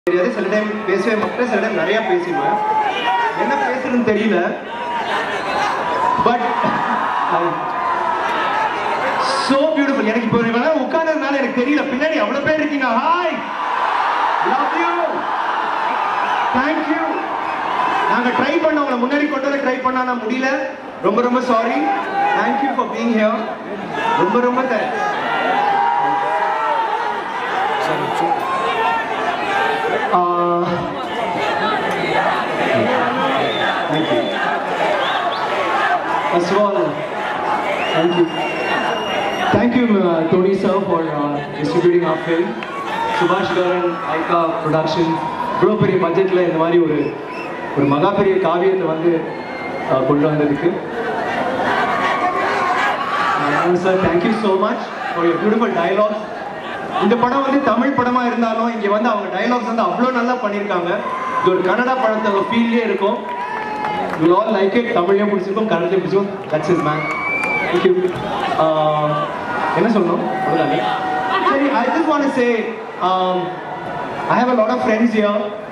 தெரியாது சில டைம் பேசவே மாட்டேன் சில டைம் நிறைய பேசிடுவேன் என்ன பேசுறதுன்னு தெரியல பட் சோ பியூட்டிஃபுல் எனக்கு இப்போ இவெல்லாம் உட்கார்ந்ததுனால எனக்கு தெரியல பின்னாடி அவ்வளவு பேர் இருக்கீங்க hi love you thank you நாங்க ட்ரை பண்ண உங்களை முன்னாடி கொண்டு வர ட்ரை பண்ணா நான் முடியல ரொம்ப ரொம்ப sorry thank you for being here ரொம்ப ரொம்ப thanks Uh, thank you. First of all, thank you. Thank you, uh, Tony sir, for uh, distributing our film. சுபாஷ் கரன் ஐகா ப்ரொடக்ஷன் இவ்வளோ பெரிய பட்ஜெட்டில் இந்த மாதிரி ஒரு ஒரு மகா பெரிய காவியத்தை வந்து uh, கொண்டு வந்ததுக்கு sir thank you so much for your beautiful dialogues இந்த படம் வந்து தமிழ் படமா இருந்தாலும் இங்க வந்து அவங்க டயலாக்ஸ் வந்து அவ்வளோ நல்லா பண்ணியிருக்காங்க இது ஒரு கன்னடா படத்தோட ஃபீல்லே இருக்கும் யூ ஆல் லைக் இட் தமிழ்லையும் பிடிச்சிருக்கும் கன்னடத்தையும் பிடிச்சிருக்கும் தட்ஸ் இஸ் மேன் தேங்க்யூ என்ன சொல்லணும் அவ்வளோதானே சரி I just want say I have a lot of friends here